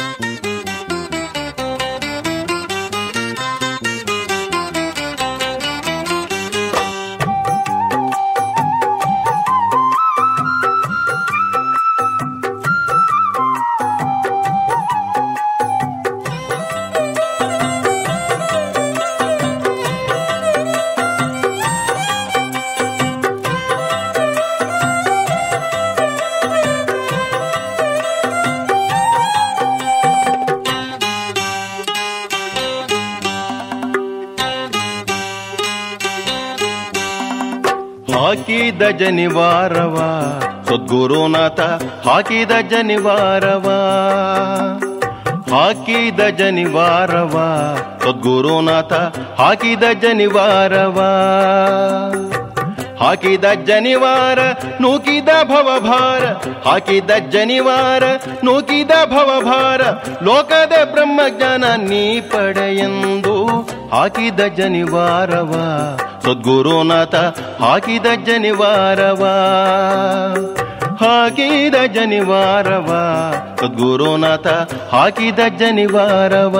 ಹಾಕಿದ ಜನಿವಾರವ ಸದ್ಗುರುನಾಥ ಹಾಕಿದ ಜನಿವಾರವ ಹಾಕಿದ ಜನಿವಾರವ ಸದ್ಗುರುನಾಥ ಹಾಕಿದ ಜನಿವಾರವ ಹಾಕಿದ ಜನಿವಾರ ನೂಕಿದ ಭವಭಾರ ಹಾಕಿದ ಜನಿವಾರ ನೂಕಿದ ಭವಭಾರ ಲೋಕದ ಬ್ರಹ್ಮಜ್ಞಾನ ನೀ ಪಡೆಯೆಂದು ಹಾಕಿದ ಜನಿವಾರವ ಸದ್ಗುರುನಾಥ ಹಾಕಿದ ಜನಿವಾರವ ಹಾಕಿದ ಜನಿವಾರವ ಸದ್ಗುರುನಾಥ ಹಾಕಿದ ಜನಿವಾರವ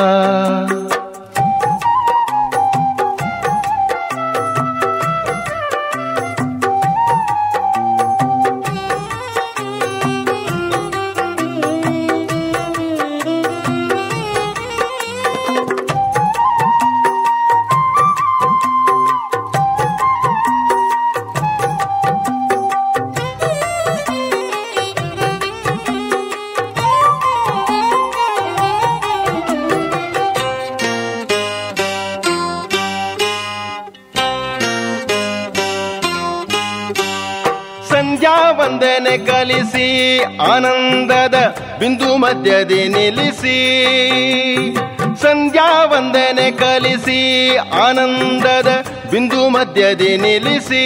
ಸಂಧ್ಯಾ ವಂದನೆ ಕಲಿಸಿ ಆನಂದದ ಬಿಂದು ಮಧ್ಯದಿ ನಿಲ್ಲಿಸಿ ಸಂಧ್ಯಾ ವಂದನೆ ಕಲಿಸಿ ಆನಂದದ ಬಿಂದು ಮಧ್ಯದಿ ನಿಲ್ಲಿಸಿ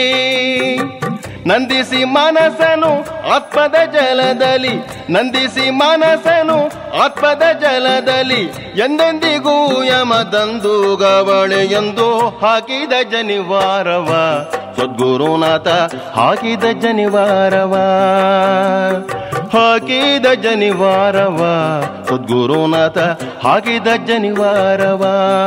ನಂದಿಸಿ ಮನಸ್ಸನು ಆತ್ಮದ ಜಲದಲ್ಲಿ ನಂದಿಸಿ ಮನಸ್ಸನು ಆತ್ಮದ ಜಲದಲ್ಲಿ ಎಂದೆಂದಿಗೂ ಯಮದಂದು ಗವಳೆ ಎಂದು ಹಾಕಿದ ಜನಿವಾರವ ಸದ್ಗುರುನಾಥ ಹಾಕಿದ ಜನಿವಾರವ ಹಾಕಿದ ಜನಿವಾರವ ಸದ್ಗುರುನಾಥ ಹಾಕಿದ ಜನಿವಾರವ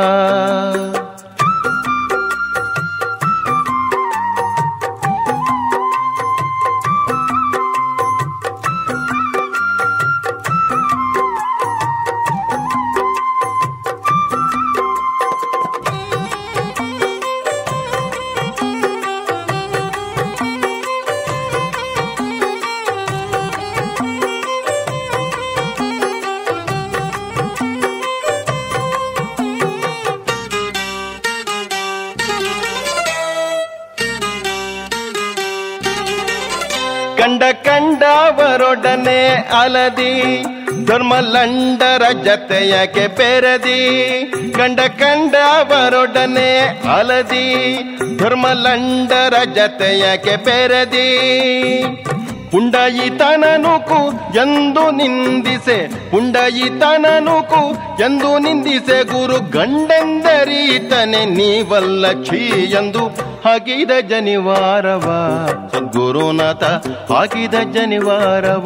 ಕಂಡ ಕಂಡವರೊಡನೆ ಅಲದಿ ಧರ್ಮಲಂಡರ ಜತೆಯಕ್ಕೆ ಬೆರದಿ ಕಂಡ ಕಂಡವರೊಡನೆ ಅಲದಿ ಧರ್ಮಲಂಡರ ಜತೆಯಕ್ಕೆ ಬೆರದಿ ಪುಂಡಯಿತನನುಕು ಎಂದು ನಿಂದಿಸೆ ಪುಂಡಯಿತನನುಕು ಎಂದು ನಿಂದಿಸೆ ಗುರು ಗಂಡೆಂದರೀತನೆ ನೀವಲ್ಲ ಛೀ ಎಂದು ಹಾಕಿದ ಜನಿವಾರವ ಸದ್ಗುರುನಾಥ ಹಾಕಿದ ಜನಿವಾರವ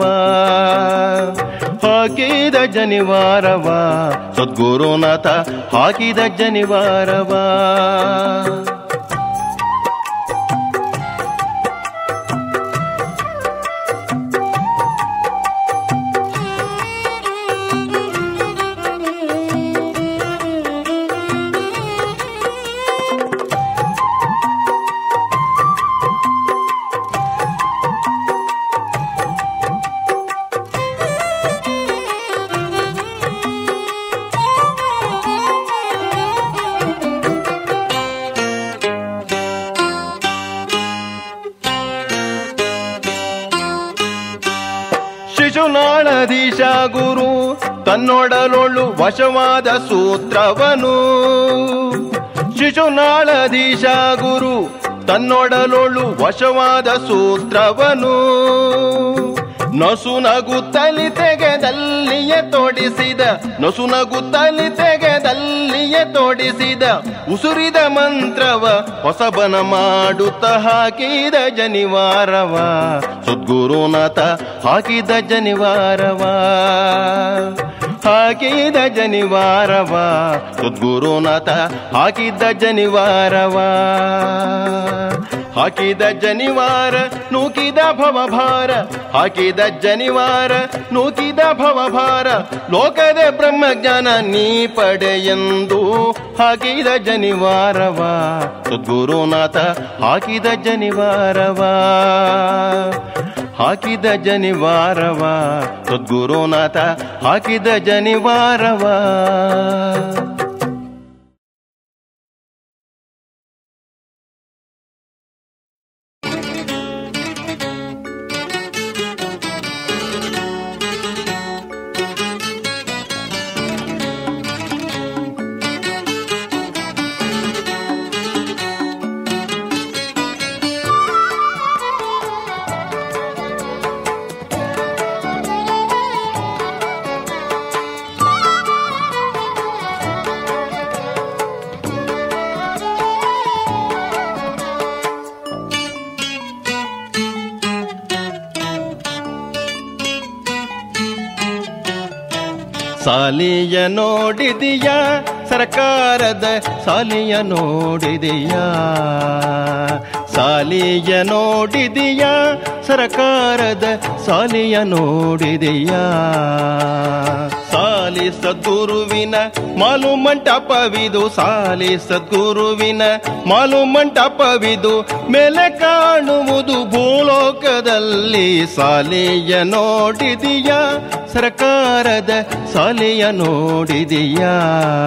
ಹಾಕಿದ ಜನಿವಾರವ ಸದ್ಗುರುನಾಥ ಹಾಕಿದ ಜನಿವಾರವ ಶಿಶುನಾಳಧೀಶ ಗುರು ತನ್ನೊಡಲೊಳ್ಳು ವಶವಾದ ಸೂತ್ರವನು ಶಿಶುನಾಳಧೀಶ ಗುರು ತನ್ನೊಡಲೊಳ್ಳು ವಶವಾದ ಸೂತ್ರವನು ನಸುನಗುತ್ತಲಿ ತೆಗೆದಲ್ಲಿಯೇ ತೋಡಿಸಿದ ನಸುನಗುತ್ತಲಿ ತೆಗೆದಲ್ಲಿಯೇ ತೋಡಿಸಿದ ಉಸುರಿದ ಮಂತ್ರವ ಹೊಸಬನ ಮಾಡುತ್ತ ಹಾಕಿದ ಜನಿವಾರವ ಸದ್ಗುರುನಾಥ ಹಾಕಿದ ಜನಿವಾರವ ಹಾಕಿದ ಜನಿವಾರವ ಸದ್ಗುರುನಾಥ ಹಾಕಿದ ಜನಿವಾರವ ಹಾಕಿದ ಜನಿವಾರ ನೂಕಿದ ಭವಭಾರ ಹಾಕಿದ ಜನಿವಾರ ನೂಕಿದ ಭವಭಾರ ಲೋಕದ ಬ್ರಹ್ಮಜ್ಞಾನ ನೀ ಪಡೆಯೆಂದು ಹಾಕಿದ ಜನಿವಾರವ ಸದ್ಗುರುನಾಥ ಹಾಕಿದ ಜನಿವಾರವ ಹಾಕಿದ ಜನಿವಾರವ ಸದ್ಗುರುನಾಥ ಹಾಕಿದ ಜನಿವಾರವ ಸಾಲಿಯ ನೋಡಿದೀಯ ಸರ್ಕಾರದ ಸಾಲಿಯ ನೋಡಿದೀಯ ಸಾಲಿಯ ನೋಡಿದೀಯ ಸರ್ಕಾರದ ಸಾಲಿಯ ನೋಡಿದೀಯ ಸಾಲಿ ಸದ್ಗುರುವಿನ ಮಾಲು ಮಂಟಪವಿದು ಸಾಲಿ ಸದ್ಗುರುವಿನ ಮಾಲು ಮಂಟಪವಿದು ಮೇಲೆ ಕಾಣುವುದು ಭೂಲೋಕದಲ್ಲಿ ಸಾಲಿಯ ನೋಡಿದೀಯ ಸರ್ಕಾರದ ಸಾಲಿಯ ನೋಡಿದೀಯಾ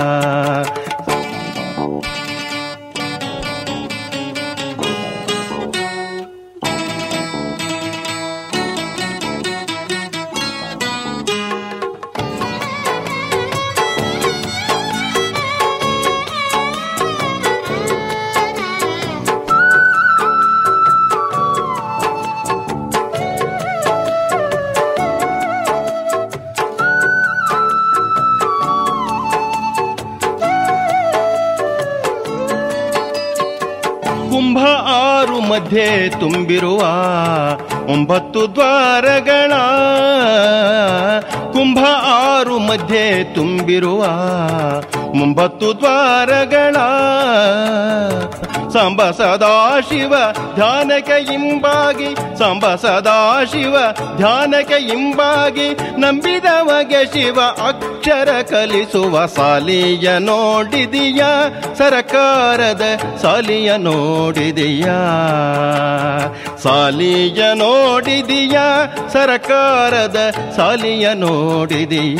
ಕುಂಭ ಆರು ಮಧ್ಯೆ ತುಂಬಿರುವ ಒಂಬತ್ತು ದ್ವಾರಗಳ ಕುಂಭ ಆರು ಮಧ್ಯೆ ತುಂಬಿರುವ ಒಂಬತ್ತು ದ್ವಾರಗಳ ಸಂಬ ಸದಾಶಿವ ಧ್ಯಾನಕ್ಕೆ ಇಂಬಾಗಿ ಸಂಬ ಸದಾಶಿವ ಧ್ಯಾನಕ್ಕೆ ಇಂಬಾಗಿ ನಂಬಿದವಗೆ ಶಿವ ಅಕ್ಷರ ಕಲಿಸುವ ಸಾಲಿಯ ನೋಡಿದೀಯ ಸರಕಾರದ ಸಾಲಿಯ ನೋಡಿದೀಯ ಸಾಲಿಯ ನೋಡಿದೀಯ ಸರಕಾರದ ಸಾಲಿಯ ನೋಡಿದೀಯ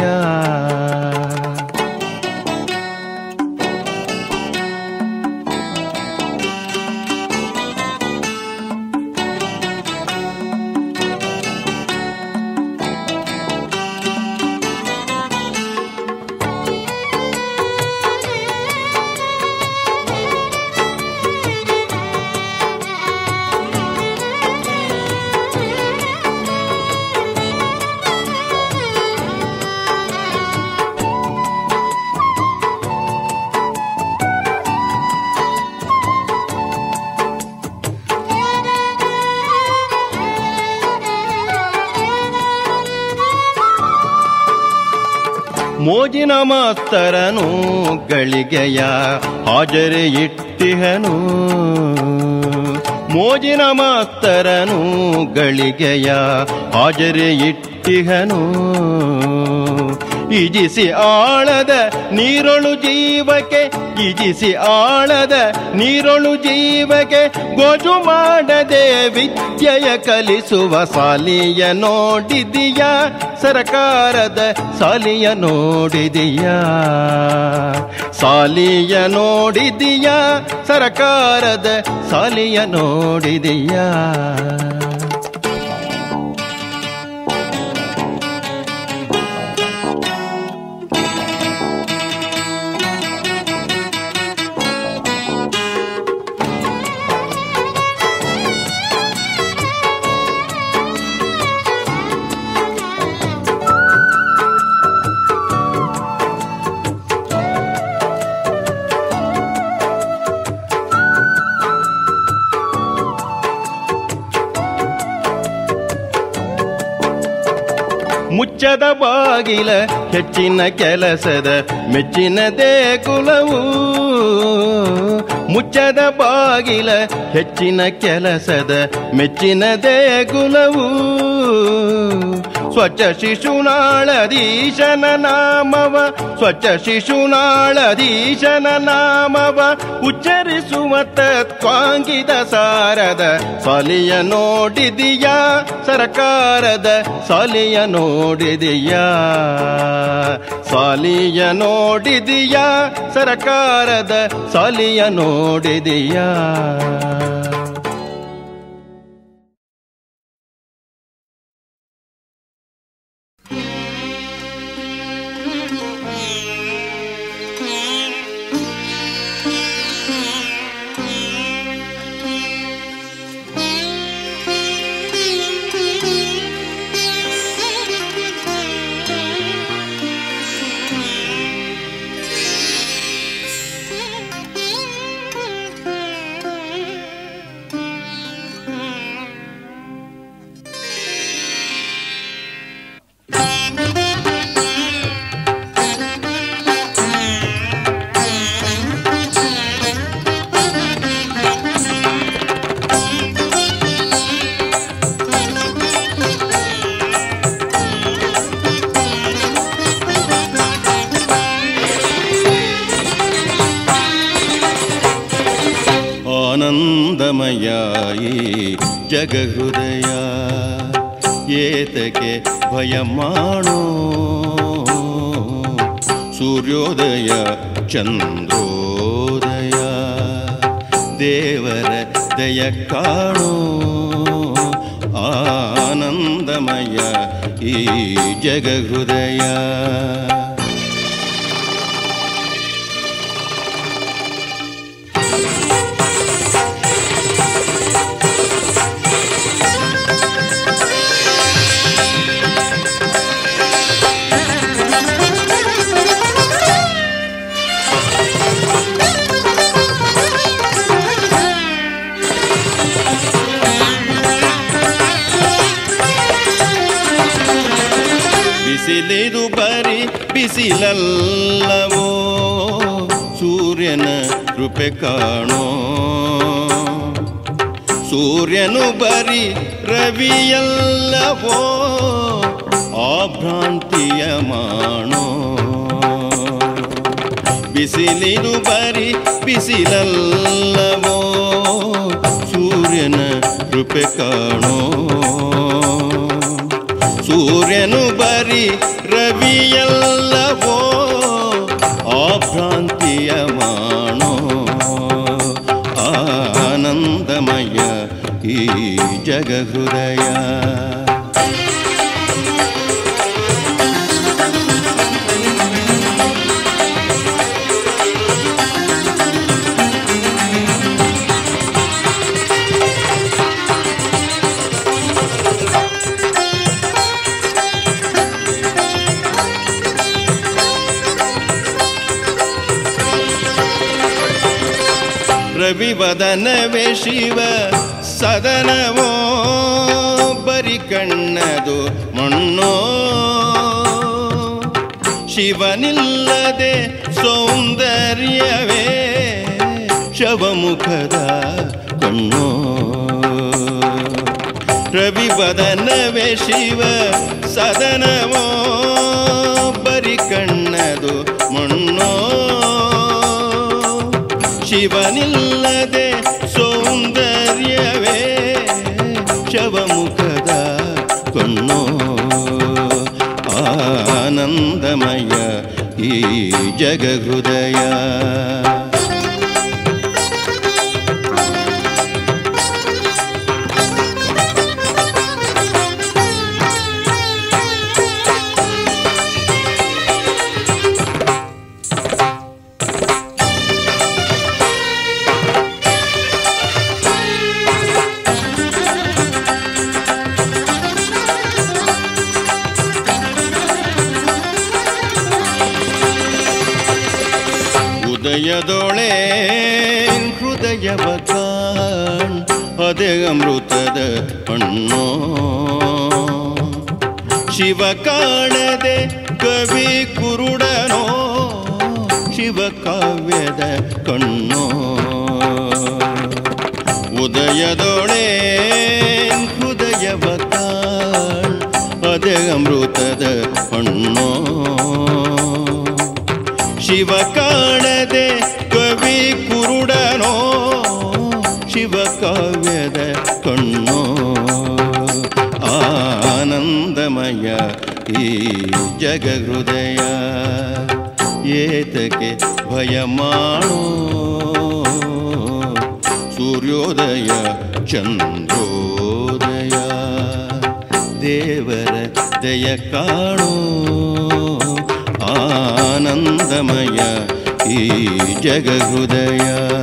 ಮೋಜಿನ ಮಾಸ್ತರನು ಗಳಿಗೆಯ ಹಾಜರಿ ಇಟ್ಟಿಹನು ಮೋಜಿನ ಮಾಸ್ತರನು ಗಳಿಗೆಯ ಹಾಜರಿ ಇಟ್ಟಿಹನು ಇಜಿಸಿ ಆಳದ ನೀರೊಳು ಜೀವಕ್ಕೆ ಇಜಿಸಿ ಆಳದ ನೀರೊಳು ಜೀವಕ್ಕೆ ಗೋಜು ಮಾಡದೆ ವಿದ್ಯೆಯ ಕಲಿಸುವ ಸಾಲಿಯ ನೋಡಿದೀಯ ಸರಕಾರದ ಸಾಲಿಯ ನೋಡಿದೀಯ ಸಾಲಿಯ ನೋಡಿದೀಯ ಸರಕಾರದ ಸಾಲಿಯ ನೋಡಿದೀಯ ಮುಚ್ಚದ ಬಾಗಿಲ ಹೆಚ್ಚಿನ ಕೆಲಸದ ಮೆಚ್ಚಿನ ದೇಗುಲವು ಮುಚ್ಚದ ಬಾಗಿಲ ಹೆಚ್ಚಿನ ಕೆಲಸದ ಮೆಚ್ಚಿನ ದೇಗುಲವು ಸ್ವಚ್ಛ ಶಿಶುನಾಳಧೀಶನ ನಾಮವ ಸ್ವಚ್ಛ ಶಿಶುನಾಳಧೀಶನ ನಾಮವ ಉಚ್ಚರಿಸುವ ತತ್ವಾಂಗಿದ ಸಾರದ ಸಾಲಿಯ ನೋಡಿದೀಯಾ ಸರ್ಕಾರದ ಸಾಲಿಯ ನೋಡಿದೀಯಾ ಸಾಲಿಯ ನೋಡಿದೀಯಾ ಸರ್ಕಾರದ ಸಾಲಿಯ ನೋಡಿದೀಯಾ ಆನಂದಮಯಾಯಿ ಜಗಹೃದಯ ಏತಕ್ಕೆ ಭಯ ಮಾಡೋ ಸೂರ್ಯೋದಯ ಚಂದ್ರೋದಯ ದೇವರ ದಯ ಕಾಣೋ ಆನಂದಮಯ ಈ ಜಗಹೃದಯ ಬಿಸಿಲಿದು ಬರಿ ಬಿಸಿಲಲ್ಲವೋ ಸೂರ್ಯನ ಕೃಪೆ ಕಾಣೋ ಸೂರ್ಯನು ಬರಿ ರವಿಯಲ್ಲವೋ ಆಭ್ರಾಂತಿಯ ಮಾಣೋ ಬಿಸಿಲಿದು ಬರಿ ಬಿಸಿಲಲ್ಲವೋ ಸೂರ್ಯನ ಕೃಪೆ ಕಾಣೋ ಸೂರ್ಯನು ಬರಿ ರವಿಯಲ್ಲವೋ ಆಭ್ರಾಂತಿಯ ಮಾಣೋ ಆನಂದಮಯ ಈ ಜಗಹೃದಯ ರವಿವದನವೇ ಶಿವ ಸದನವೋ ಬರಿ ಕಣ್ಣದು ಮಣ್ಣೋ ಶಿವನಿಲ್ಲದೆ ಸೌಂದರ್ಯವೇ ಶವಮುಖದ ಕಣ್ಣೋ ರವಿವದನವೇ ಶಿವ ಸದನವೋ ಬರಿ ಕಣ್ಣದು ಮಣ್ಣೋ ಶಿವನಿಲ್ಲದೆ ಸೌಂದರ್ಯವೇ ಶವಮುಖದ ಕಣ್ಣೋ ಆನಂದಮಯ ಈ ಜಗಹೃದಯ ಹೃದಯದೊಳೆ ಹೃದಯವ ಕಾಣ್ ಅದೇ ಅಮೃತದ ಹಣ್ಣೋ ಶಿವ ಕಾಣದೆ ಕವಿ ಕುರುಡನೋ ಶಿವ ಕಾವ್ಯದ ಕಣ್ಣೋ ಉದಯದೊಳೆ ಹೃದಯವ ಕಾಣ್ ಅದೇ ಅಮೃತದ ಹಣ್ಣೋ ಶಿವ ಕಾಣದೆ ಕವಿ ಕುರುಡನೋ ಶಿವ ಕಾವ್ಯದ ಕಣ್ಣೋ ಆನಂದಮಯ ಈ ಜಗ ಹೃದಯ ಏತಕ್ಕೆ ಭಯ ಮಾಡೋ ಸೂರ್ಯೋದಯ ಚಂದ್ರೋದಯ ದೇವರ ದಯ ಕಾಣೋ ಆನಂದಮಯ ಈ ಜಗ ಹೃದಯ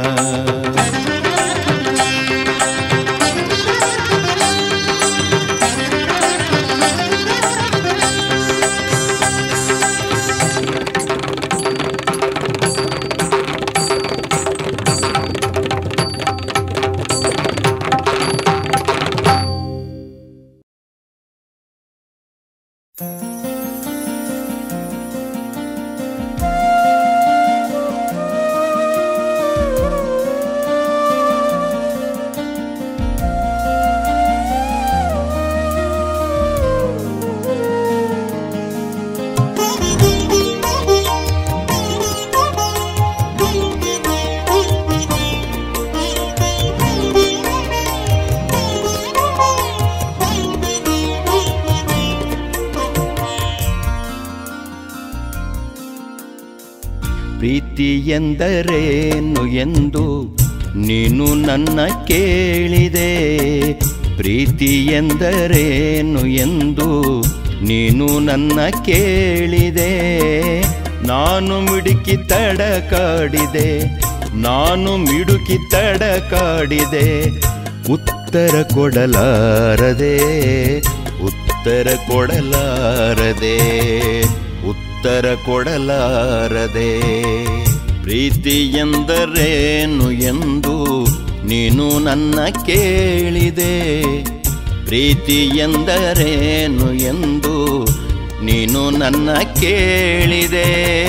ಪ್ರೀತಿ ಎಂದರೇನು ಎಂದು ನೀನು ನನ್ನ ಕೇಳಿದೆ ಪ್ರೀತಿ ಎಂದರೇನು ಎಂದು ನೀನು ನನ್ನ ಕೇಳಿದೆ ನಾನು ಮಿಡುಕಿ ತಡಕಾಡಿದೆ ನಾನು ಮಿಡುಕಿ ತಡಕಾಡಿದೆ ಉತ್ತರ ಕೊಡಲಾರದೆ ಉತ್ತರ ಕೊಡಲಾರದೆ ಉತ್ತರ ಕೊಡಲಾರದೆ ಪ್ರೀತಿ ಎಂದರೇನು ಎಂದು ನೀನು ನನ್ನ ಕೇಳಿದೆ ಪ್ರೀತಿ ಎಂದರೇನು ಎಂದು ನೀನು ನನ್ನ ಕೇಳಿದೆ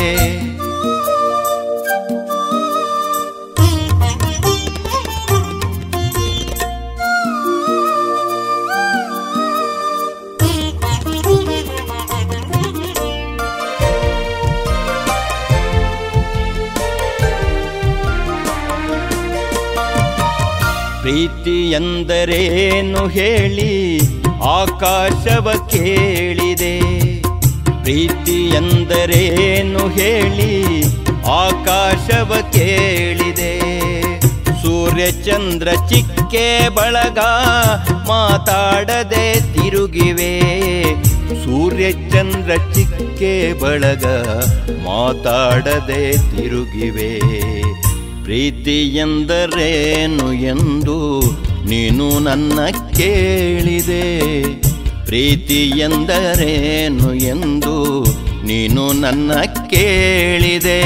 ಪ್ರೀತಿ ಎಂದರೇನು ಹೇಳಿ ಆಕಾಶವ ಕೇಳಿದೆ ಪ್ರೀತಿ ಎಂದರೇನು ಹೇಳಿ ಆಕಾಶವ ಕೇಳಿದೆ ಸೂರ್ಯಚಂದ್ರ ಚಿಕ್ಕೆ ಬಳಗ ಮಾತಾಡದೆ ತಿರುಗಿವೆ ಸೂರ್ಯಚಂದ್ರ ಚಿಕ್ಕೆ ಬಳಗ ಮಾತಾಡದೆ ತಿರುಗಿವೆ ಪ್ರೀತಿ ಎಂದರೇನು ಎಂದು ನೀನು ನನ್ನ ಕೇಳಿದೆ ಪ್ರೀತಿ ಎಂದರೇನು ಎಂದು ನೀನು ನನ್ನ ಕೇಳಿದೆ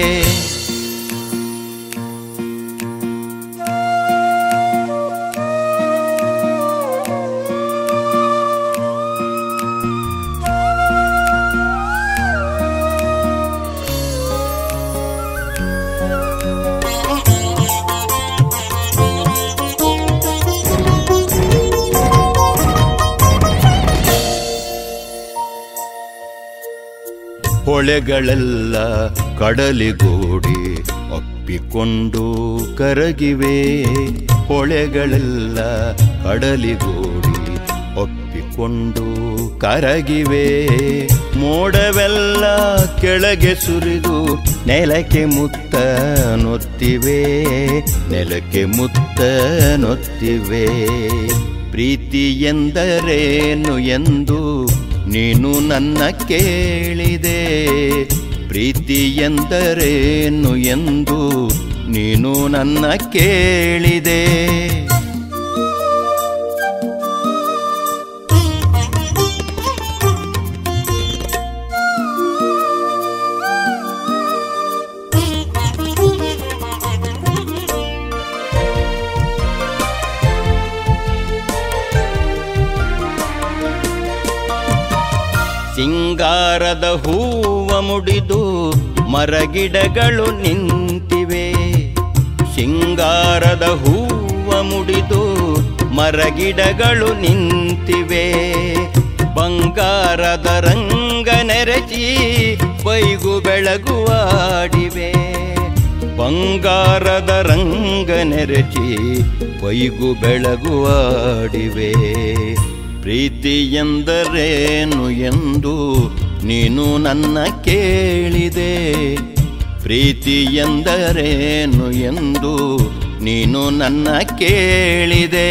ಹೊಳೆಗಳೆಲ್ಲ ಕಡಲಿಗೂಡಿ ಒಪ್ಪಿಕೊಂಡು ಕರಗಿವೆ ಹೊಳೆಗಳೆಲ್ಲ ಕಡಲಿಗೂಡಿ ಒಪ್ಪಿಕೊಂಡು ಕರಗಿವೆ ಮೋಡವೆಲ್ಲ ಕೆಳಗೆ ಸುರಿದು ನೆಲಕ್ಕೆ ಮುತ್ತ ನೊತ್ತಿವೆ ನೆಲಕ್ಕೆ ಮುತ್ತ ನೊತ್ತಿವೆ ಪ್ರೀತಿ ಎಂದರೇನು ಎಂದು ನೀನು ನನ್ನ ಕೇಳಿದೆ ಪ್ರೀತಿ ಎಂದರೇನು ಎಂದು ನೀನು ನನ್ನ ಕೇಳಿದೆ ಶೃಂಗಾರದ ಹೂವ ಮುಡಿದು ಮರಗಿಡಗಳು ನಿಂತಿವೆ ಶೃಂಗಾರದ ಹೂವ ಮುಡಿದು ಮರಗಿಡಗಳು ನಿಂತಿವೆ ಬಂಗಾರದ ರಂಗ ನೆರಚಿ ಬೈಗು ಬೆಳಗುವಾಡಿವೆ ಬಂಗಾರದ ರಂಗ ನೆರಚಿ ಬೈಗು ಬೆಳಗುವಾಡಿವೆ ಪ್ರೀತಿ ಎಂದರೇನು ಎಂದು ನೀನು ನನ್ನ ಕೇಳಿದೆ ಪ್ರೀತಿ ಎಂದರೇನು ಎಂದು ನೀನು ನನ್ನ ಕೇಳಿದೆ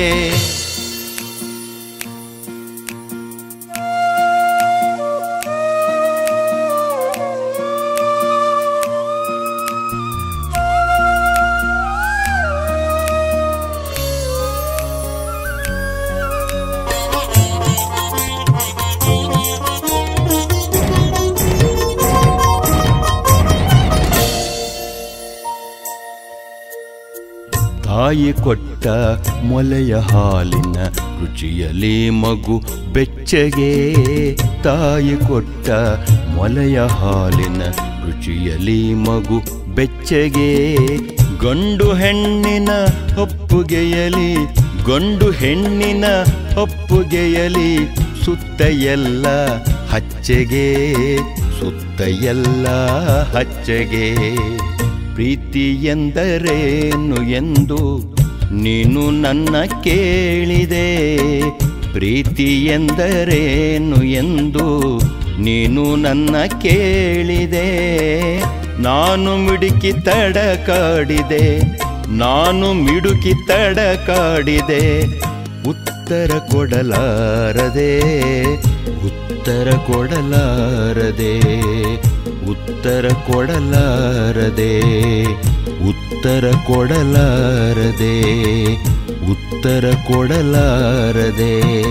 ತಾಯಿ ಕೊಟ್ಟ ಮೊಲೆಯ ಹಾಲಿನ ರುಚಿಯಲಿ ಮಗು ಬೆಚ್ಚಗೆ ತಾಯಿ ಕೊಟ್ಟ ಮೊಲೆಯ ಹಾಲಿನ ರುಚಿಯಲಿ ಮಗು ಬೆಚ್ಚಗೆ ಗಂಡು ಹೆಣ್ಣಿನ ಒಪ್ಪುಗೆಯಲಿ ಗಂಡು ಹೆಣ್ಣಿನ ಒಪ್ಪುಗೆಯಲಿ ಸುತ್ತ ಎಲ್ಲ ಹಚ್ಚೆಗೆ ಸುತ್ತ ಎಲ್ಲ ಹಚ್ಚೆಗೆ ಪ್ರೀತಿ ಎಂದರೇನು ಎಂದು ನೀನು ನನ್ನ ಕೇಳಿದೆ ಪ್ರೀತಿ ಎಂದರೇನು ಎಂದು ನೀನು ನನ್ನ ಕೇಳಿದೆ ನಾನು ಮಿಡುಕಿ ತಡಕಾಡಿದೆ ನಾನು ಮಿಡುಕಿ ತಡಕಾಡಿದೆ ಉತ್ತರ ಕೊಡಲಾರದೆ ಉತ್ತರ ಕೊಡಲಾರದೆ ಉತ್ತರ ಕೊಡಲಾರದೆ ಉತ್ತರ ಕೊಡಲಾರದೆ ಉತ್ತರ ಕೊಡಲಾರದೆ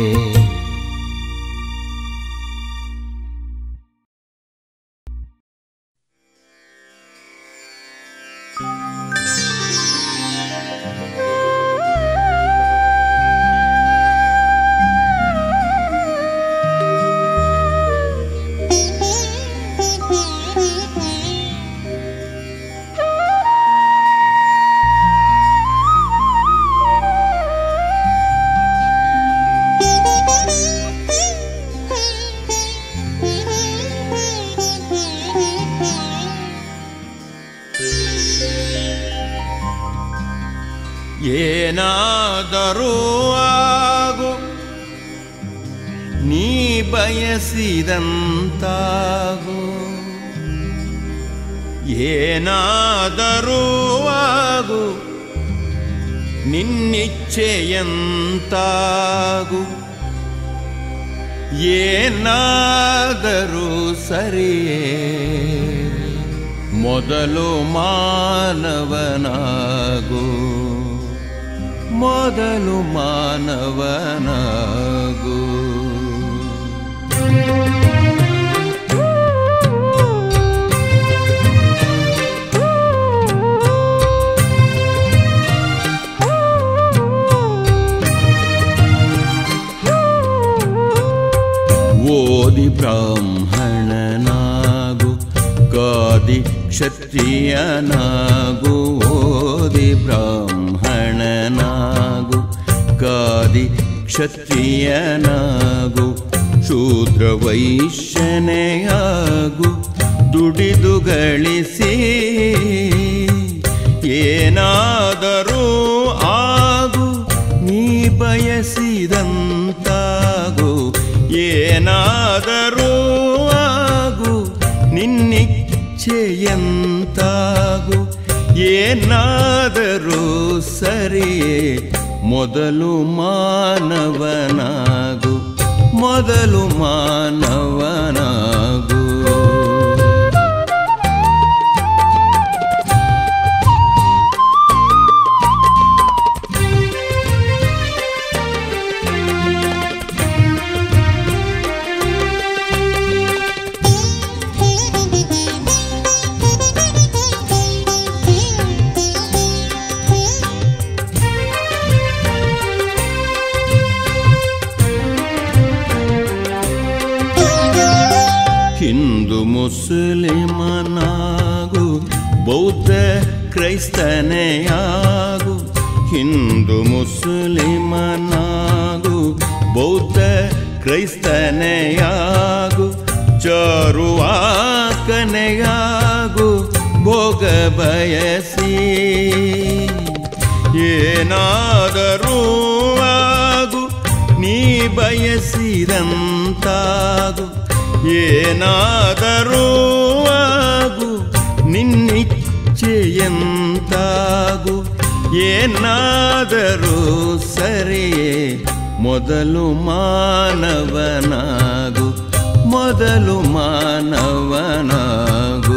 ಏನಾದರೂ ಆಗು ನೀ ಬಯಸಿದಂತಾಗು ಏನಾದರೂ ಆಗು ನಿನ್ನಿಚ್ಛೆಯಂತಾಗು ಏನಾದರೂ ಸರಿಯೇ ಮೊದಲು ಮಾನವನಾಗು ಮೊದಲು ಮಾನವನಾಗು ಓದಿ ಬ್ರಾಹ್ಮಣನಾಗು ಕಾದಿ ಕ್ಷತ್ರಿಯನಾಗು ಓದಿ ಬ್ರಾಹ್ಮಣನಾಗು ಕಾದಿ ಕ್ಷತ್ರಿಯನಾಗು ಶೂದ್ರ ವೈಶ್ಯನೆಯಾಗು ದುಡಿದು ಗಳಿಸಿ ಏನಾದರೂ ಆಗು ನೀ ಬಯಸಿದಂತಾಗು ಏನಾದರೂ ಆಗು ನಿನ್ನಿಚ್ಛೆಯಂತಾಗು ಏನಾದರೂ ಸರಿಯೇ ಮೊದಲು ಮಾನವನಾಗು ಮೊದಲು ಮಾನವನಾಗು ಹಿಂದೂ ಮುಸ್ಲಿಮನಾಗು ಬೌದ್ಧ ಕ್ರೈಸ್ತನೆಯಾಗು ಹಿಂದೂ ಮುಸ್ಲಿಮನಾಗು ಬೌದ್ಧ ಕ್ರೈಸ್ತನೆಯಾಗು ಚಾರುವಾಕನೆಯಾಗು ಭೋಗ ಬಯಸಿ ಏನಾದರೂ ಆಗು ನೀ ಬಯಸಿದಂತಾಗು ಏನಾದರೂ ಆಗು ನಿನ್ನಿಚ್ಛೆಯಂತಾಗು ಏನಾದರೂ ಸರಿಯೇ ಮೊದಲು ಮಾನವನಾಗು ಮೊದಲು ಮಾನವನಾಗು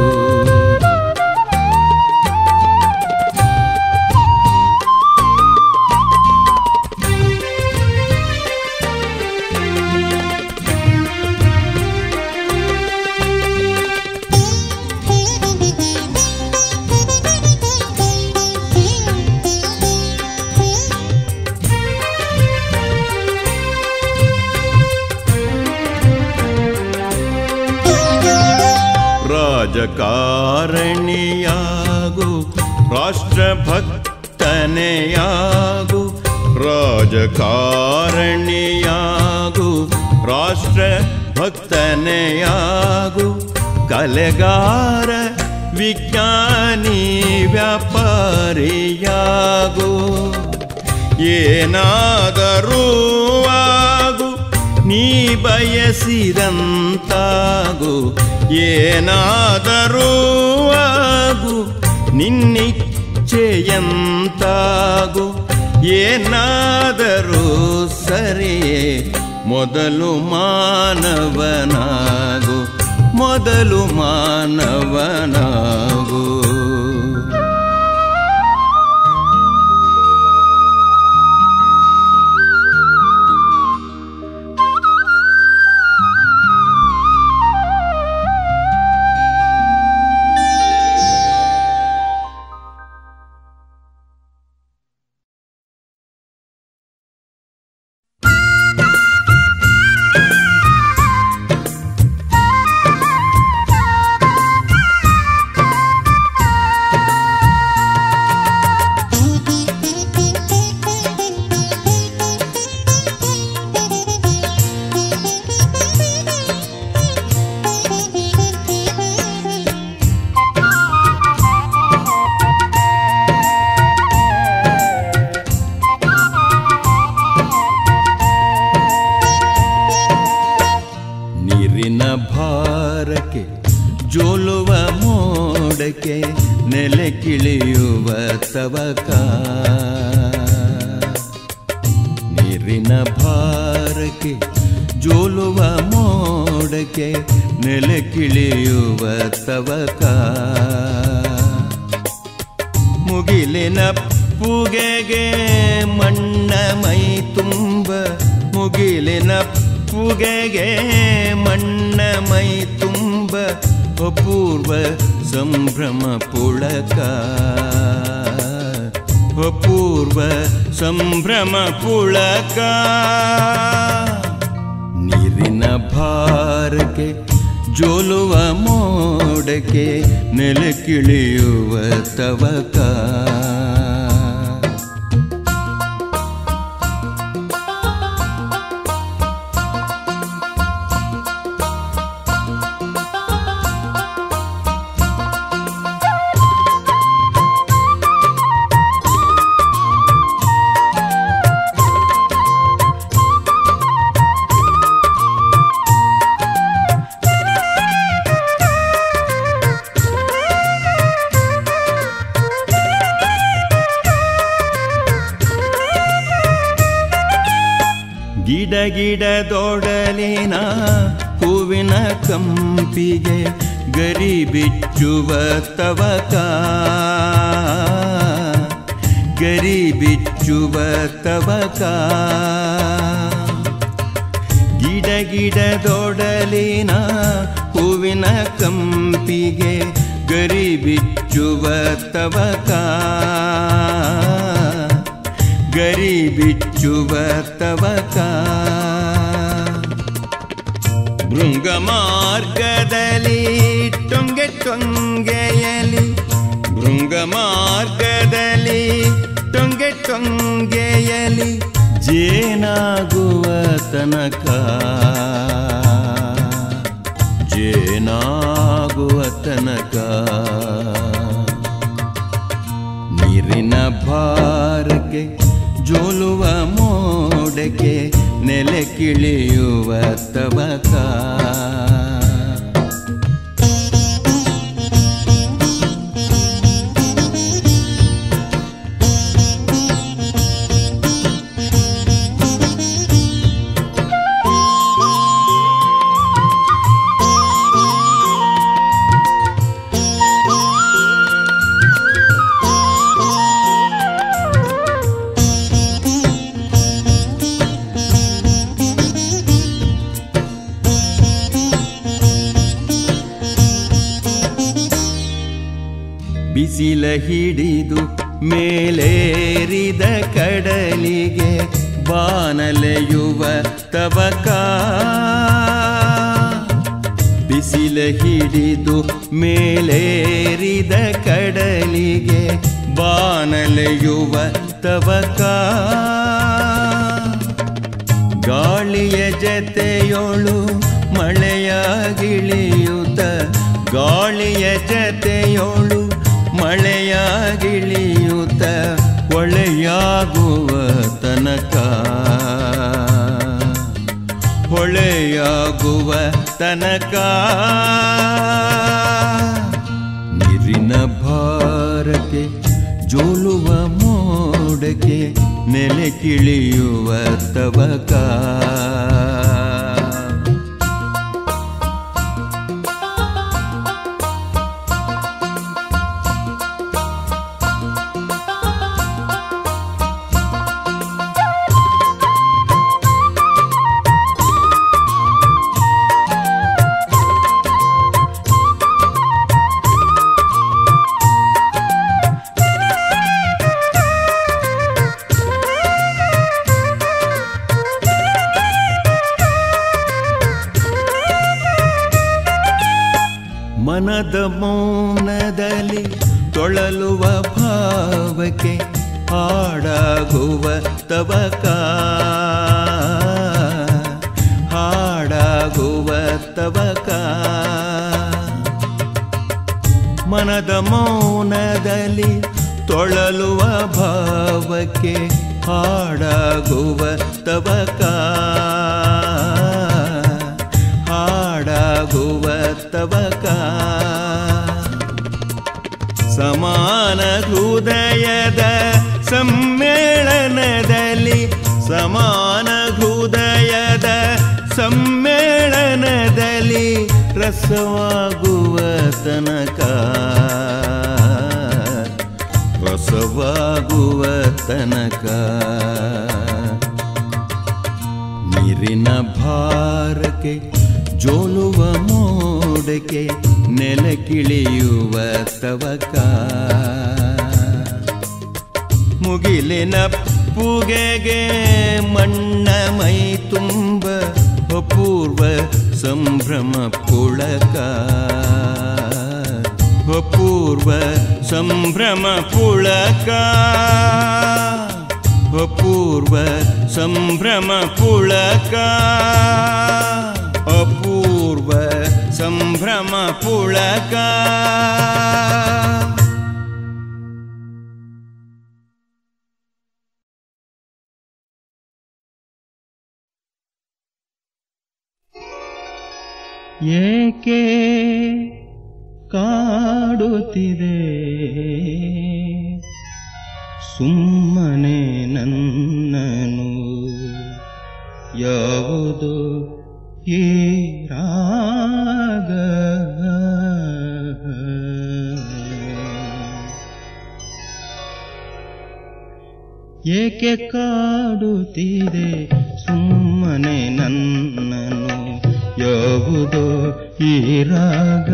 ರಾಜಕಾರಣಿಯಾಗು ರಾಷ್ಟ್ರಭಕ್ತನೆಯಾಗು ರಾಜಕಾರಣಿಯಾಗು ರಾಷ್ಟ್ರಭಕ್ತನೆಯಾಗು ಕಲೆಗಾರ ವಿಜ್ಞಾನಿ ವ್ಯಾಪಾರಿಯಾಗು ಏನಾದರೂ ಆಗು ನೀ ಬಯಸಿದಂತಾಗು ಏನಾದರೂ ಆಗು ನಿನ್ನಿಚ್ಛೆಯಂತಾಗು ಏನಾದರೂ ಸರಿಯೇ ಮೊದಲು ಮಾನವನಾಗು ಮೊದಲು ಮಾನವನಾಗು ನೀರಿನ ಭಾರಕ್ಕೆ ಜೋಲುವ ಮೋಡಕ್ಕೆ ನೆಲೆ ಕಿಳಿಯುವ ತವಕ ನೀರಿನ ಭಾರಕ್ಕೆ ಜೋಲುವ ಮೋಡಕ್ಕೆ ನೆಲೆ ಕಿಳಿಯುವ ತವಕ ಮುಗಿಲಿನ ಪುಗೆಗೆ ಮಣ್ಣ ಮೈ ತುಂಬ ಮುಗಿಲಿನ ಪುಗೆಗೆ ಮಣ್ಣ ಮೈ ತುಂಬ ಅಪೂರ್ವ ಸಂಭ್ರಮ ಪುಳಕ ಅಪೂರ್ವ ಸಂಭ್ರಮ ಪುಳಕ ನೀರಿನ ಭಾರಕ್ಕೆ ಜೋಲುವ ಮೋಡಕ್ಕೆ ನೆಲೆ ಕಿಳಿಯುವ ತವಕ ಗಿಡ ಗಿಡದೊಡಲಿನ ಹೂವಿನ ಕಂಪಿಗೆ ಗರಿ ಬಿಚ್ಚುವ ತವಕ ಗರಿ ಬಿಚ್ಚುವ ತವಕ ಗಿಡ ಗಿಡದೊಡಲಿನ ಹೂವಿನ ಕಂಪಿಗೆ ಗರಿ ಬಿಚ್ಚುವ ತವಕ ಗರಿ ಬಿಚ್ಚುವ ತವಕ ಭೃಂಗ ಮಾರ್ಗದಲ್ಲಿ ಟೊಂಗೆ ಟೊಂಗೆಯಲಿ ಭೃಂಗ ಮಾರ್ಗದಲ್ಲಿ ಟೊಂಗೆ ಟೊಂಗೆಯಲಿ ಜೇನಾಗುವ ತನಕ ಜೇನಾಗುವ ತನಕ ನೀರಿನ ಭಾರಕ್ಕೆ ಜೋಲುವ ಮೋಡಕ್ಕೆ ನೆಲೆ ಕಿಳಿಯುವ ತವಕ ಬಿಸಿಲ ಹಿಡಿದು ಮೇಲೇರಿದ ಕಡಲಿಗೆ ಬಾನಲೆಯುವ ತವಕ ಬಿಸಿಲ ಹಿಡಿದು ಮೇಲೇರಿದ ಕಡಲಿಗೆ ಬಾನಲೆಯುವ ತವಕ ಗಾಳಿಯ ಜತೆಯೋಳು ಮಳೆಯಾಗಿಳಿಯುತ್ತ ಗಾಳಿಯ ಜತೆಯೋಳು ಮಳೆಯಾಗಿಳಿಯುತ್ತ ಹೊಳೆಯಾಗುವ ತನಕ ಹೊಳೆಯಾಗುವ ತನಕ ನೀರಿನ ಭಾರಕ್ಕೆ ಜೋಲುವ ಮೋಡಕ್ಕೆ ನೆಲೆ ಕಿಳಿಯುವ ತವಕ ಮನದ ಮೌನದಲ್ಲಿ ತೊಳಲುವ ಭಾವಕ್ಕೆ ಹಾಡಾಗುವ ತವಕ ಹಾಡಾಗುವ ತವಕ ಮನದ ಮೌನದಲ್ಲಿ ತೊಳಲುವ ಭಾವಕ್ಕೆ ಹಾಡಾಗುವ ತವಕ ಹಾಡಾಗುವ ತವಕ ಸಮಾನ ಹೃದಯದ ಸಮ್ಮೇಳನದಲ್ಲಿ ಸಮಾನ ಹೃದಯದ ಸಮ್ಮೇಳನದಲ್ಲಿ ರಸವಾಗುವ ತನಕ ರಸವಾಗುವ ತನಕ ನೀರಿನ ಭಾರಕ್ಕೆ ಜೋಲುವ ಮೋಡಕ್ಕೆ ನೆಲ ಕಿಳಿಯುವ ತವಕ ಮುಗಿಲಿನ ಪುಗೆಗೆ ಮಣ್ಣ ಮೈ ತುಂಬ ಅಪೂರ್ವ ಸಂಭ್ರಮ ಪುಳಕ ಅಪೂರ್ವ ಸಂಭ್ರಮ ಪುಳಕ ಅಪೂರ್ವ ಸಂಭ್ರಮ ಪುಳಕ ಅಪೂರ್ವ ಸಂಭ್ರಮ ಪುಳಕ ಏಕೆ ಕಾಡುತ್ತಿದೆ ಸುಮ್ಮನೆ ನನ್ನನು ಯಾವುದು ಈ ರಾಗ ಏಕೆ ಕಾಡುತ್ತಿದೆ ಸುಮ್ಮನೆ ನನ್ನನು ಯಾವುದೋ ಈ ರಾಗ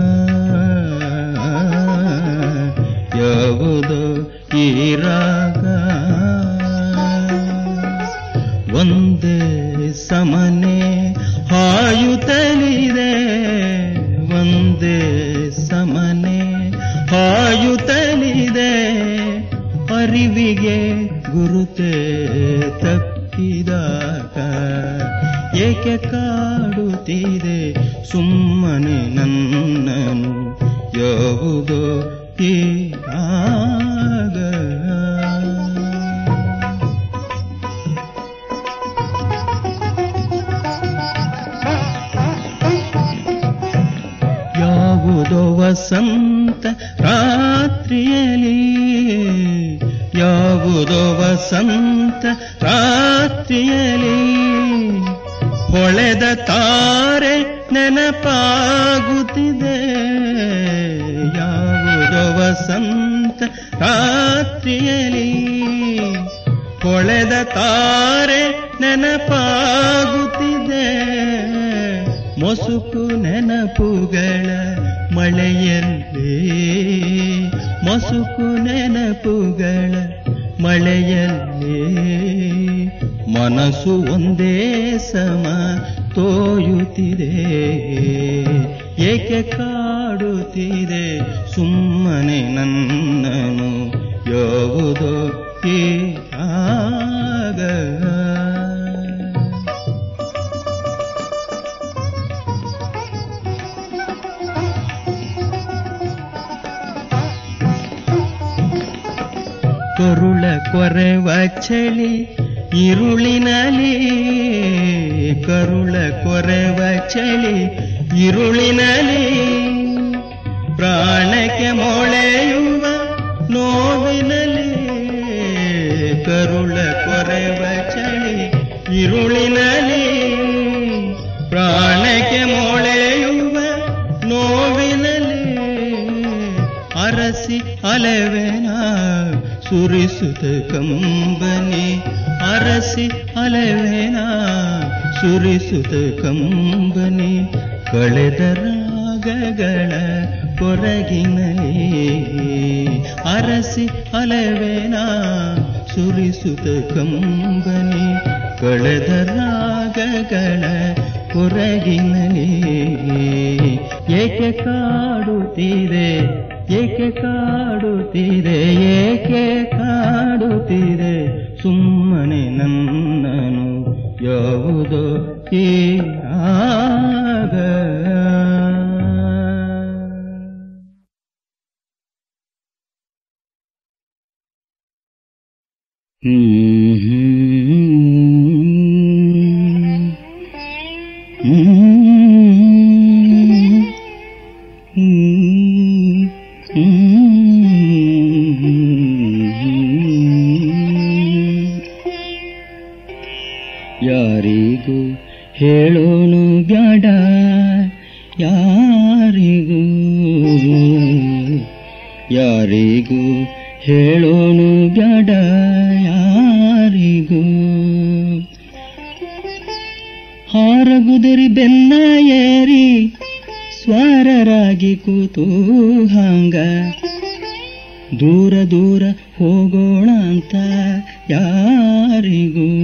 ಯಾವುದೋ ಈ ರಾಗ ಒಂದೇ ಸಮನೆ ಹಾಯುತ್ತಲಿದೆ ಒಂದೇ ಸಮನೆ ಹಾಯುತ್ತಲಿದೆ ಅರಿವಿಗೆ ಗುರುತೆ ತಪ್ಪಿದಾಗ ಏಕೆ ಕಾಡುತ್ತಿದೆ ಸುಮ್ಮನೆ ನನ್ನನು ಯಾವುದೋ ಈ ರಾಗ ಯಾವುದೋ ವಸಂತ ರಾತ್ರಿಯಲಿ ಯಾವುದೋ ವಸಂತ ರಾತ್ರಿಯಲಿ ಹೊಳೆದ ತಾರೆ ನೆನಪಾಗುತ್ತಿದೆ ಯಾವುದೋ ವಸಂತ ರಾತ್ರಿಯಲಿ ಹೊಳೆದ ತಾರೆ ನೆನಪಾಗುತ್ತಿದೆ ಮೊಸುಕು ನೆನಪುಗಳ ಮಳೆಯಲ್ಲಿ ಮೊಸುಕು ನೆನಪುಗಳ ಮಳೆಯಲ್ಲಿ ಮನಸ್ಸು ಒಂದೇ ಸಮ ತೋಯುತ್ತಿದೆ ಏಕೆ ಕಾಡುತ್ತಿದೆ ಸುಮ್ಮನೆ ನನ್ನನು ಯಾವುದೋ ಈ ಆಗ ಕೊರುಳ ಕೊರೆವ ಚಳಿ ಇರುಳಿನಲಿ ಕರುಳ ಕೊರೆವ ಚಳಿ ಇರುಳಿನಲಿ ಪ್ರಾಣಕ್ಕೆ ಮೊಳೆಯುವ ನೋವಿನಲಿ ಕರುಳ ಕೊರೆವ ಚಳಿ ಇರುಳಿನಲಿ ಪ್ರಾಣಕ್ಕೆ ಮೊಳೆಯುವ ನೋವಿನಲಿ ಅರಸಿ ಅಲೆವೆನ ಸುರಿಸುತ್ತ ಕಂಬನಿ ಅರಸಿ ಅಲೆವೆನ ಸುರಿಸುತ್ತ ಕಂಬನಿ ಕಳೆದ ರಾಗಗಳ ಕೊರಗಿನಲ್ಲಿ ಅರಸಿ ಅಲೆವೆನ ಸುರಿಸುತ್ತ ಕಂಬನಿ ಕಳೆದ ರಾಗಗಳ ಕೊರಗಿನಲ್ಲಿ ಏಕೆ ಕಾಡುತ್ತಿದೆ ಏಕೆ ಕಾಡುತ್ತಿದೆ ಏಕೆ ಕಾಡುತ್ತಿದೆ ಸುಮ್ಮನೆ ನನ್ನನು ಯಾವುದೋ ಈ ರಾಗ ಯಾರಿಗೂ ಹೇಳೋನು ಬ್ಯಾಡ ಯಾರಿಗೂ ಯಾರಿಗೂ ಹೇಳೋನು ಬ್ಯಾಡ ಯಾರಿಗೂ ಹಾರಗುದರಿ ಬೆನ್ನ ಏರಿ ಸ್ವಾರರಾಗಿ ಕೂತು ಹಾಂಗ ದೂರ ದೂರ ಹೋಗೋಣ ಅಂತ ಯಾರಿಗೂ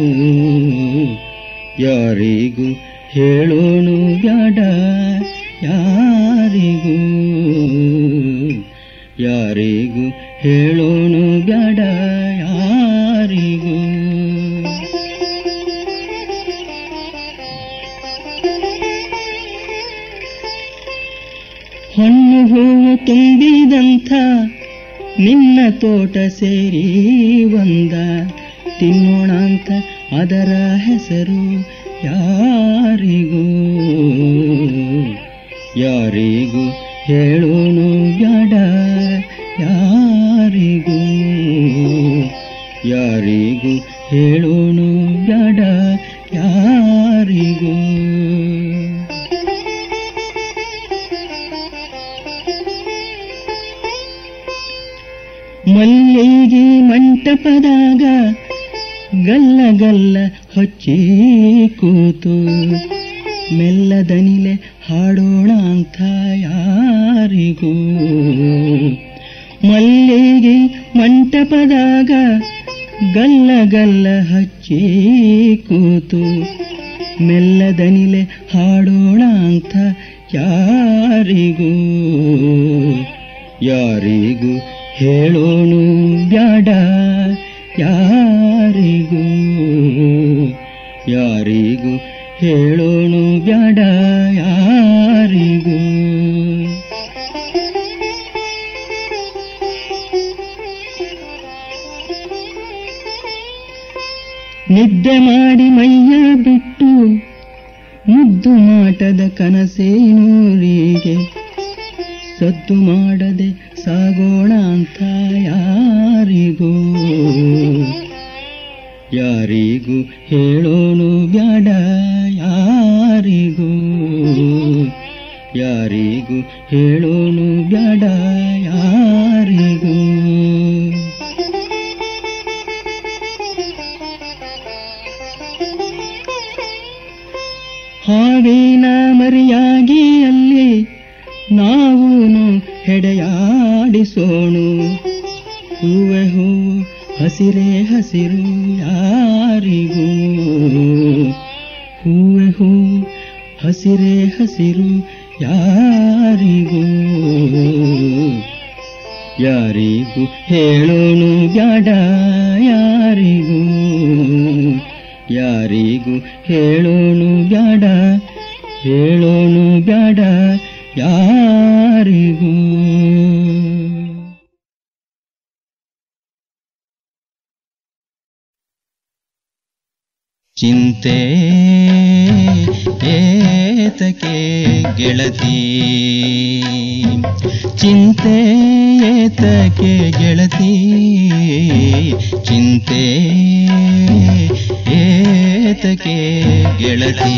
ಯಾರಿಗೂ ಹೇಳೋನು ಬ್ಯಾಡ ಯಾರಿಗೂ ಯಾರಿಗೂ ಹೇಳೋನು ಬ್ಯಾಡ ಯಾರಿಗೂ ಹಣ್ಣು ಹೂವು ತುಂಬಿದಂಥ ನಿನ್ನ ತೋಟ ಸೇರಿ ಒಂದ ತಿನ್ನೋಣ ಅಂತ ಅದರ ಹೆಸರು ಯಾರಿಗೂ ಯಾರಿಗೂ ಹೇಳೋನು ಬ್ಯಾಡ ಯಾರಿಗೂ ಯಾರಿಗೂ ಹೇಳೋನು ಬ್ಯಾಡ ಯಾರಿಗೂ ಮಲ್ಲಿಗೆ ಮಂಟಪದಾಗ ಗಲ್ಲ ಗಲ್ಲ ಹೊಚ್ಚಿ ಕೂತು ಮೆಲ್ಲದನಿಲೆ ಹಾಡೋಣ ಅಂತ ಯಾರಿಗೂ ಮಲ್ಲಿಗೆ ಮಂಟಪದಾಗ ಗಲ್ಲ ಗಲ್ಲ ಹಚ್ಚಿ ಕೂತು ಮೆಲ್ಲದನಿಲೆ ಹಾಡೋಣ ಅಂತ ಯಾರಿಗೂ ಯಾರಿಗೂ ಹೇಳೋಣು ಬ್ಯಾಡ ಯಾರಿಗೂ ಯಾರಿಗೂ ಹೇಳೋಣು ಬ್ಯಾಡ ಯಾರಿಗೂ ನಿದ್ದೆ ಮಾಡಿ ಮೈಯ ಬಿಟ್ಟು ಮುದ್ದು ಮಾಟದ ಕನಸೇನೂರಿಗೆ ಸದ್ದು ಮಾಡದೆ ಸಾಗೋಣ ಅಂತ ಯಾರಿಗೂ ಯಾರಿಗೂ ಹೇಳೋನು ಬ್ಯಾಡ ಯಾರಿಗೂ ಯಾರಿಗೂ ಹೇಳೋನು ಬ್ಯಾಡ ಯಾರಿಗೂ ಹಾವಿನ ಮರಿಯಾಗಿ ಅಲ್ಲಿ ನಾವು ಹೆಡೆಯಾಡಿಸೋಣು ಹೂವೆ ಹೂವು ಹಸಿರೇ ಹಸಿರು ಯಾರಿಗೂ ಹೂವೆ ಹೂವು ಹಸಿರೇ ಹಸಿರು ಯಾರಿಗೂ ಯಾರಿಗೂ ಹೇಳೋಣು ಬ್ಯಾಡ ಯಾರಿಗೂ ಯಾರಿಗೂ ಹೇಳೋಣು ಬ್ಯಾಡ ಹೇಳೋಣು ಬ್ಯಾಡ ಯಾರಿಗೂ ಚಿಂತೆ ಏತಕೆ ಗೆಳತಿ ಚಿಂತೆ ಏತಕೆ ಗೆಳತಿ ಚಿಂತೆ ಏತಕೆ ಗೆಳತಿ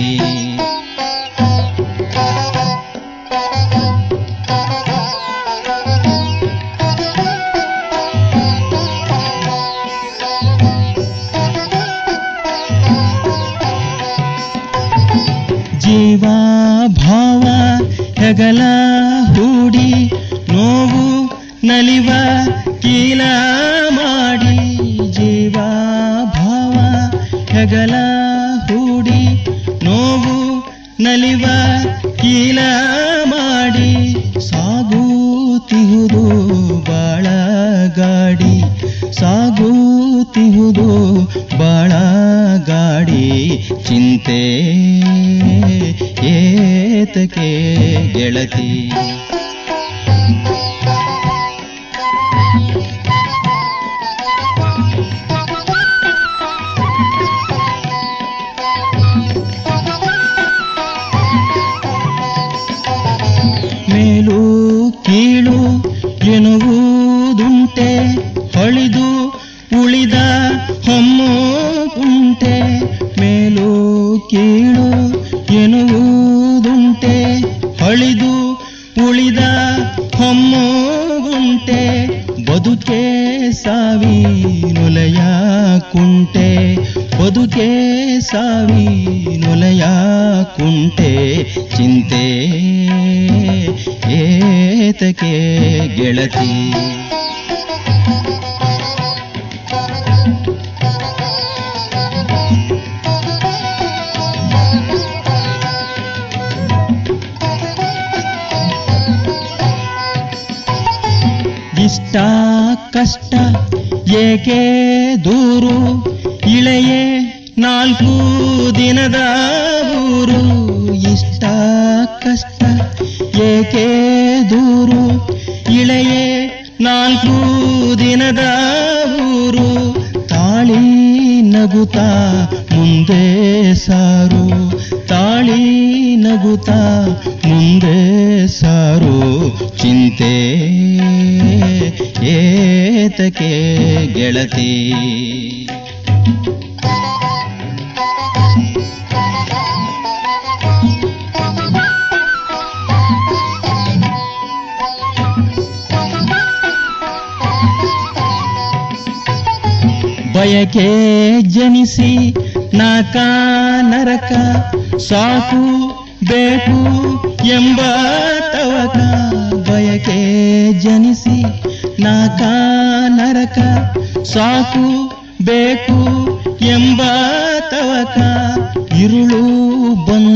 ಜೀವ ಭಾವ ಹೆಗಲ ಹೂಡಿ ನೋವು ನಲಿವ ಕೀಲ ಮಾಡಿ ಜೀವ ಭಾವ ಹೆಗಲ ಹೂಡಿ ನೋವು ನಲಿವ ಕೀಲ ಮಾಡಿ ಸಾಗುತ್ತಿಹುದು ಬಾಳ ಗಾಡಿ ಸಾಗುತ್ತಿಹುದು ಬಾಳ ಗಾಡಿ ಚಿಂತೆ ಏತಕೆ ಗೆಳತಿ ಮೇಲು ಕೀಳು ಎನ್ನುವುದುಂಟೆ ಹೊಳಿದು ಉಳಿದ ಹೊಮ್ಮು ಉಂಟೆ ಮೇಲು ಕೀಳು ಎನ್ನುವುದುಂಟೆ ಹೊಳಿದು ಉಳಿದ ಹೊಮ್ಮು ಉಂಟೆ ಬದುಕೆ ಸಾವಿ ನೊಲೆಯ ಕುಂಟೆ ಬದುಕೆ ಸಾವಿ ನೊಲೆಯ ಕುಂಟೆ ಚಿಂತೆ ಏತಕೆ ಗೆಳತಿ ಇಷ್ಟ ಕಷ್ಟ ಏಕೆ ದೂರು ಇಳೆಯೇ ನಾಲ್ಕು ದಿನದ ಊರು ಇಷ್ಟ ಕಷ್ಟ ಏಕೆ ದೂರು ಇಳೆಯೇ ನಾಲ್ಕು ದಿನದ ಊರು ತಾಳಿ ನಗುತ್ತಾ ಮುಂದೆ ಸಾರು ತಾಳಿ ನಗುತ್ತಾ ಮುಂದೆ ಸಾರು ಚಿಂತೆ ಏತಕೆ ಗೆಳತಿ ಬಯಕೆ ಜನಿಸಿ ನಾಕ ನರಕ ಸಾಕು ಬೇಕು ಎಂಬ ತವಕ ಬಯಕೆ ಜನಿಸಿ ನಾಕ ನರಕ ಸಾಕು ಬೇಕು ಎಂಬ ತವಕ ಇರುಳು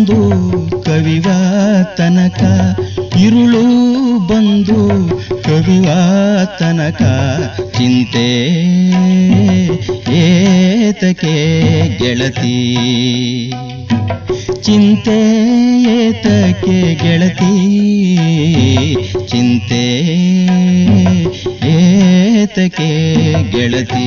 ಬಂದು ಕವಿವ ತನಕ ಇರುಳು ಬಂದು ಕವಿವ ತನಕ ಚಿಂತೆ ಏತಕೆ ಗೆಳತಿ ಚಿಂತೆ ಏತಕೆ ಗೆಳತಿ ಚಿಂತೆ ಏತಕೆ ಗೆಳತಿ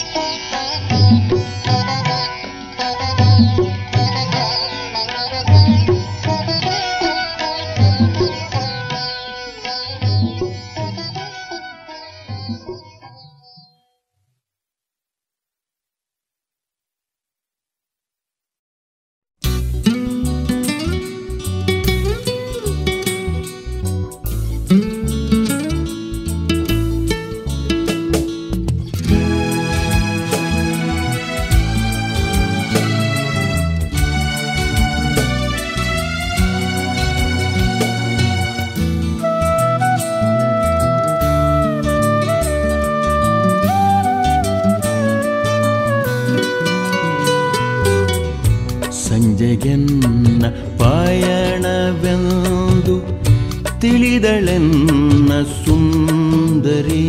ಸಂಜೆಗೆನ್ನ ಪಾಯಣವೆಂದು ತಿಳಿದಳೆನ್ನ ಸುಂದರಿ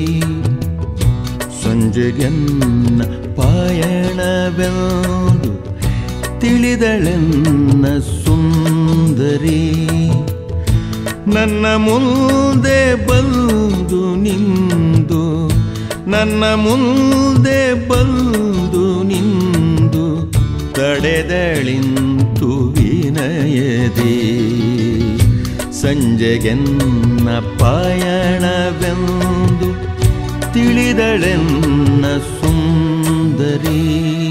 ಸಂಜೆಗೆನ್ನ ಪಾಯಣವೆಂದು ತಿಳಿದಳೆನ್ನ ಸುಂದರಿ ನನ್ನ ಮುಂದೆ ಬಂದು ನಿಂದು ನನ್ನ ಮುಂದೆ ಬಂದು ನಿಂದು ತಡೆದಳಿಂತು ವಿನಯದಿ ಸಂಜೆಗೆನ್ನ ಪಾಯಣವೆಂದು ತಿಳಿದಳೆನ್ನ ಸುಂದರಿ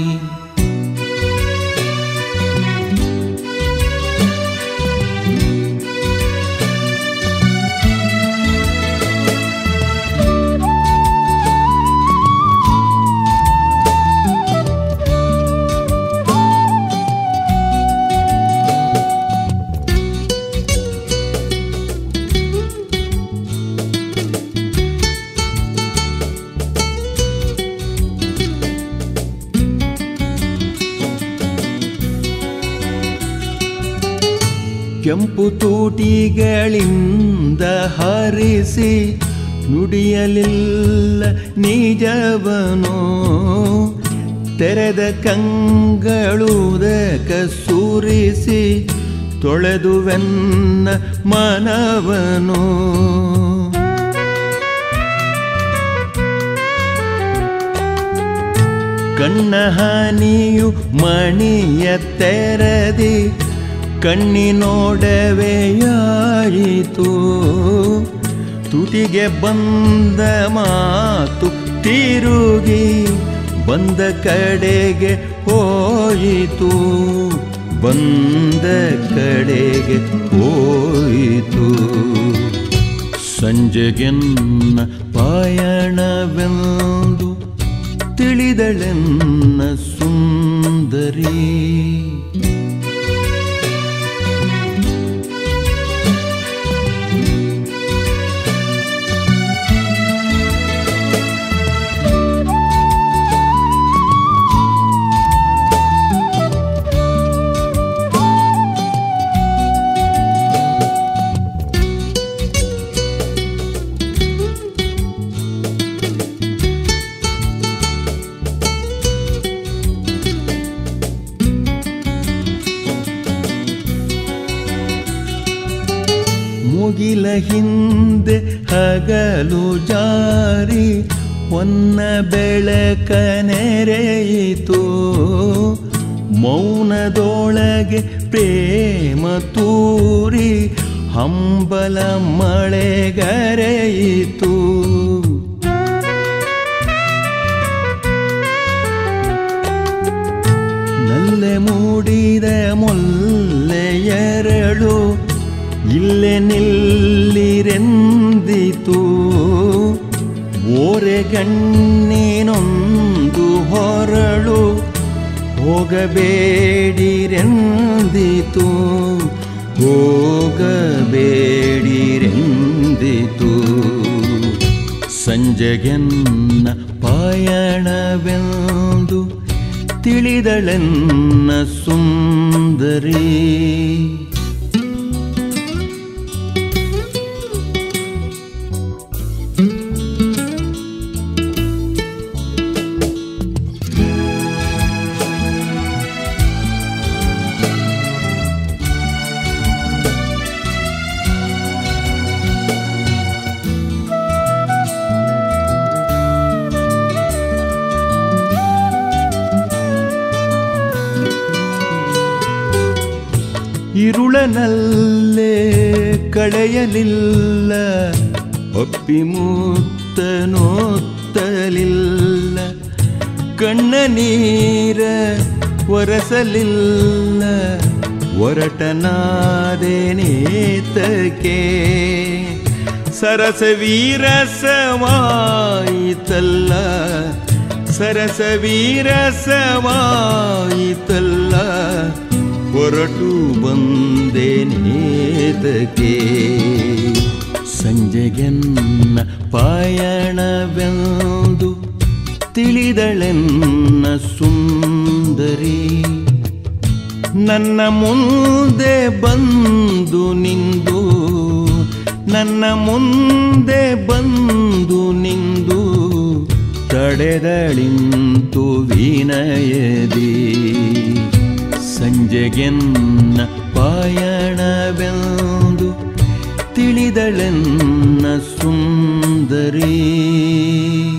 ಕೆಂಪು ತೂಟಿಗಳಿಂದ ಹರಿಸಿ ನುಡಿಯಲಿಲ್ಲ ನಿಜವನು ತೆರೆದ ಕಂಗಳುದಕ ಸುರಿಸಿ ತೊಳೆದುವೆನ್ನ ಮನವನು ಕಣ್ಣ ಹಾನಿಯು ಮಣಿಯ ತೆರದಿ ಕಣ್ಣಿನೋಡವೆಯಾಯಿತು ತುಟಿಗೆ ಬಂದ ಮಾತು ತಿರುಗಿ ಬಂದ ಕಡೆಗೆ ಹೋಯಿತು ಬಂದ ಕಡೆಗೆ ಹೋಯಿತು ಸಂಜೆಗೆನ್ನ ಪಾಯಣವೆಂದು ತಿಳಿದಳೆನ್ನ ಸುಂದರಿ ಮುಗಿಲ ಹಿಂದೆ ಹಗಲು ಜಾರಿ ಹೊನ್ನ ಬೆಳಕ ನೆರೆಯಿತು ಮೌನದೊಳಗೆ ಪ್ರೇಮ ತೂರಿ ಹಂಬಲ ಮಳೆಗರೆಯಿತು ನಲ್ಲೆ ಮೂಡಿದ ಮೊಲ್ಲೆ ಎರಳು ಇಲ್ಲೆ ನಿಲ್ಲಿರೆಂದಿತು ಓರೆ ಗಣ್ಣಿನೊಂದು ಹೊರಳು ಹೋಗಬೇಡಿರೆಂದಿತು ಹೋಗಬೇಡಿರೆಂದಿತು ಸಂಜೆಗೆನ್ನ ಪಾಯಣವೆಂದು ತಿಳಿದಳೆನ್ನ ಸುಂದರಿ ഇരുളനല്ലേ ಕಳೆಯಲಿಲ್ಲ ಒಪ್ಪಿಮುತ್ತ ನೋತ್ತಲಿಲ್ಲ ಕಣ್ಣ ನೀರ ಒರಸಲಿಲ್ಲ ಒರಟನಾದೇನೇತಕ್ಕೆ ಸರಸವೀರಸವಾಯಿತಲ್ಲ ಸರಸವೀರಸವಾಯಿತಲ್ಲ ಹೊರಟು ಬಂದೇನೇತಕ್ಕೆ ಸಂಜೆಗೆನ್ನ ಪಾಯಣವೆಂದು ತಿಳಿದಳೆನ್ನ ಸುಂದರಿ ನನ್ನ ಮುಂದೆ ಬಂದು ನಿಂದು ನನ್ನ ಮುಂದೆ ಬಂದು ನಿಂದು ತಡೆದಳಿಂತು ವಿನಯದಿ ಸಂಜೆಗೆನ್ನ ಪಾಯಣವೆಂದು ತಿಳಿದಳೆನ್ನ ಸುಂದರಿ